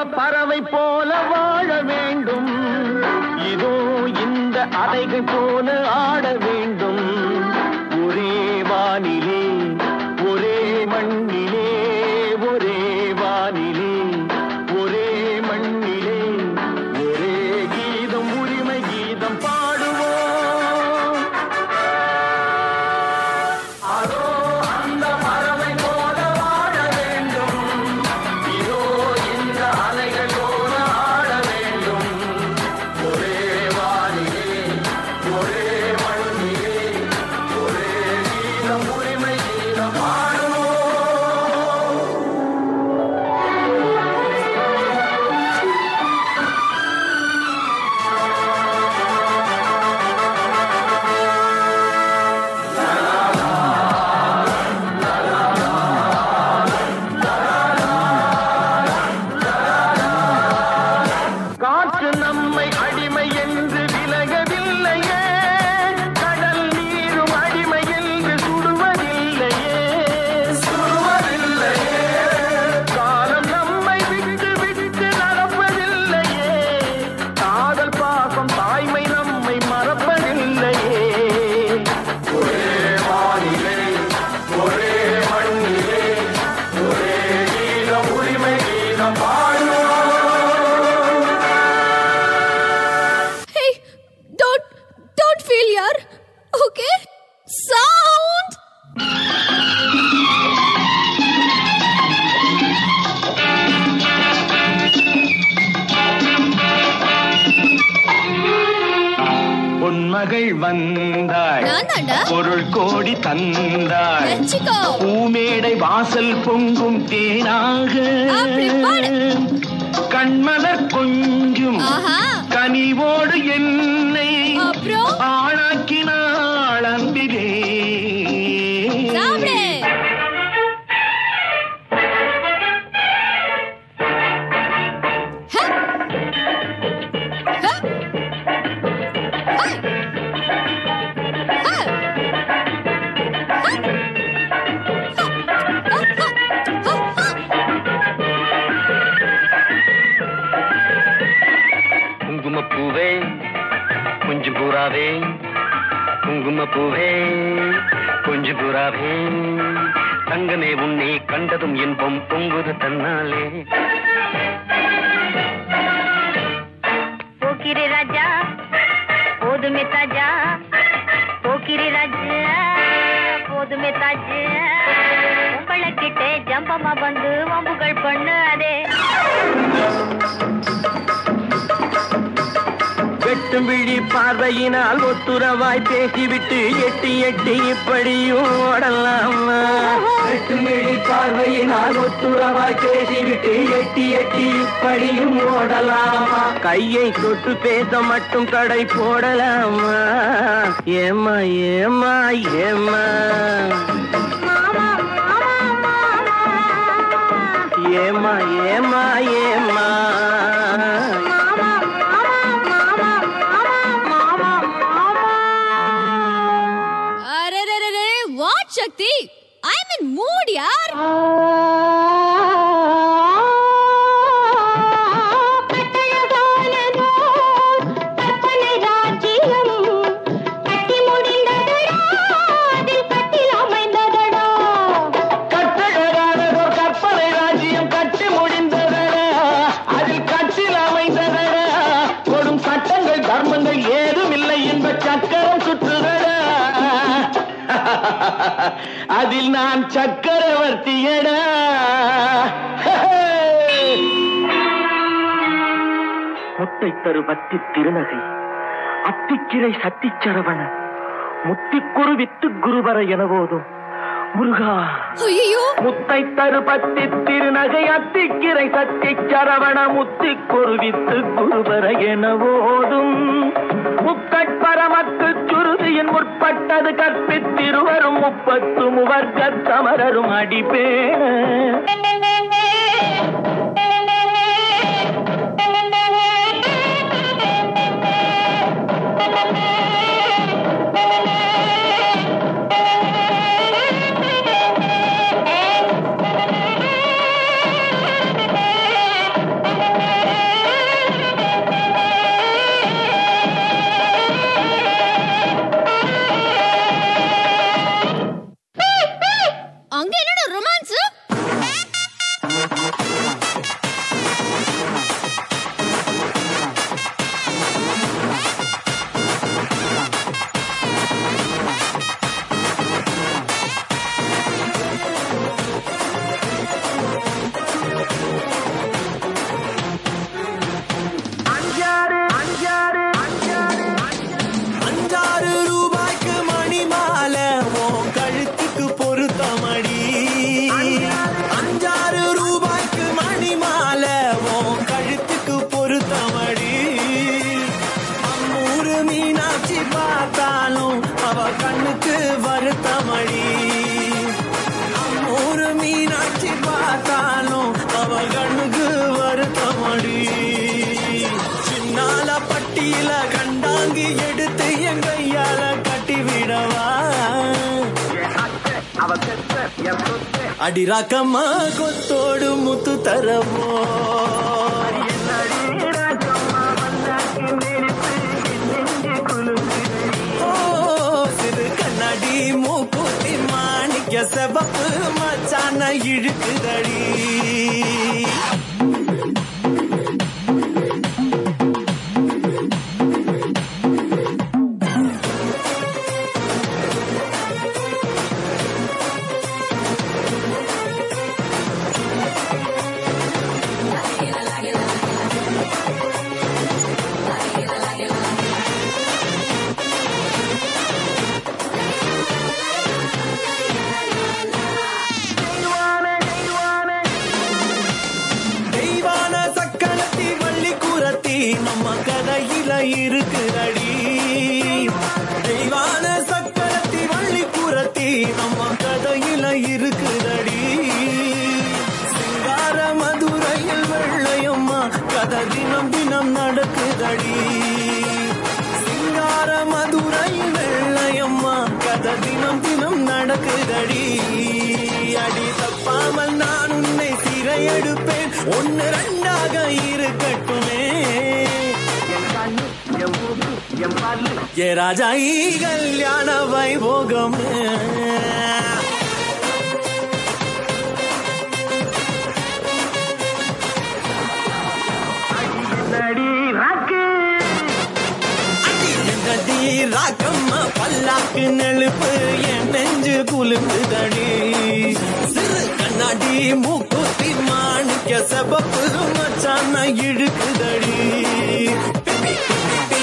பறவை போல வாழ வேண்டும் இதோ இந்த அலைகள் போல ஆட வேண்டும் ஒரே வானிலே ஒரே மண்ணிலே ஒரே வானிலே ஒரே மண்ணிலே ஒரே கீதம் உரிமை கீதம் பாடுவோம் அதோ அந்த பறவை போல வாழ வேண்டும் இதோ இந்த அலைகள் போல ஆட வேண்டும் ஒரே வானிலே ஒரே மண்ணிலே ஒரே கீதம் உரிமை கீதம் பாடுவோம் காற்று நம்மை அடிமை என்று விலகவில்லையே கடல் நீரும் அடிமை என்று சுடுவதில்லையே சுடுவதில்லையே காலம் நம்மை விட்டு விட்டு நடப்பதில்லையே காதல் பாசம் தாய்மை நம்மை மறப்பதில்லையே ஒரே வானிலே ஒரே மண்ணிலே ஒரே கீதம் உரிமை கீதம் பாடுவோம் Hey, don't don't feel yaar. Okay? Sound. பொன்மகள் வந்தாள் நான் தாண்டா. பொருள் கோடி தந்தாள் வச்சுக்கோ. பூமேடை வாசல் பொங்கும் தேனாக அப்படி பாடு. கண்மலர் கொஞ்சும் ஆஹா. கனிவோடு என்னை அப்புறம்? ஆளாக்கினாள் அன்பிலே சாப்பிடு. ஹ. ஹ. ஹை. ஹ. ஹ. ஹ. ஹ. ஹ. ஹ. குங்குமப்பூவே கொஞ்சம் பூராவே குங்குமப்பூவே கொஞ்சம் பூராவே தங்கமே உன்னை கண்டதும் இன்பம் பொங்குது தன்னாலே போக்கிரி ராஜா போதுமே தாஜா போக்கிரி ராஜா போதுமே தாஜா உங்களை கிட்டே ஜம்பமா வந்து வம்புகள் பண்ணு அதே வெட்டும் விழி பார்வையினால் ஒத்துறவாய் பேசிவிட்டு எட்டி எட்டி இப்படியும் ஓடலாமா வெட்டும் விழி பார்வையினால் ஒத்துறவாய் பேசிவிட்டு எட்டி எட்டி இப்படியும் ஓடலாமா கையை தொட்டு பேச மட்டும் கடை போடலாமா ஏமா ஏமா ஏமா ஏமா ஏமா ஏமா अरे रे रे रे व्हाट शक्ति आई एम इन मूड यार கட்டழகானதோர் கற்பனை ராஜ்யம் கட்டி முடிந்ததடா அதில் கட்டில் அமைந்ததடா கொடும் சட்டங்கள் தர்மங்கள் ஏதும் இல்லை என்ப சக்கரம் சுற்றுதடா அதில் நான் சக்கரவர்த்தியடா முட்டை தரு பத்தி திருநகை அத்திக்கிரை சத்திச்சரவண முத்திக்குரு வித்து குருவர என போதும் முருகா ஐயோ முத்தை தருபத்தி திருநகை அத்திக்கிரை சத்தி சரவண முத்தி குருவித்து குருவர என ஓதும் முக்கட்பரமக்கு சுருதியின் முற்பட்டது கற்பித்திருவரும் முப்பத்து முவர்க்க சமரரும் அடிப்பேன Thank you. அடிராக்கம்மா கொத்தோடு முத்து தரவோ ஓ, சிறு கண்ணாடி மூக்குத்தி மாணிக்க செவப்பு மச்சான இழுக்குதடி தெய்வான சக்கரத்தி வள்ளி கூரத்தி நம்ம கதையில இருக்குதடி தெய்வான சக்கரத்தி வள்ளி கூரத்தி நம்ம கதையில இருக்குதடி சிங்கார மதுரையில் வெள்ளையம்மா கதை தினம் தினம் நடக்குதடி சிங்கார மதுரையில் வெள்ளையம்மா கதை தினம் தினம் நடக்குதடி அடி தப்பாமல் நான் உன்னை சிறையெடுப்பேன் ஒன்னு ரெண்டாக இருக்கட்டுமே ஏ ராஜா ஈ கல்யாண வைபோகம் என்னடி ராக்கம்மா பல்லாக்கு நெழுப்பு என் நெஞ்சு குலுங்குதடி சிறு கண்ணாடி மூக்குத்தி மாணிக்க செபப்பு மச்சான இழுக்குதடி பிப்பி, பிப்பி,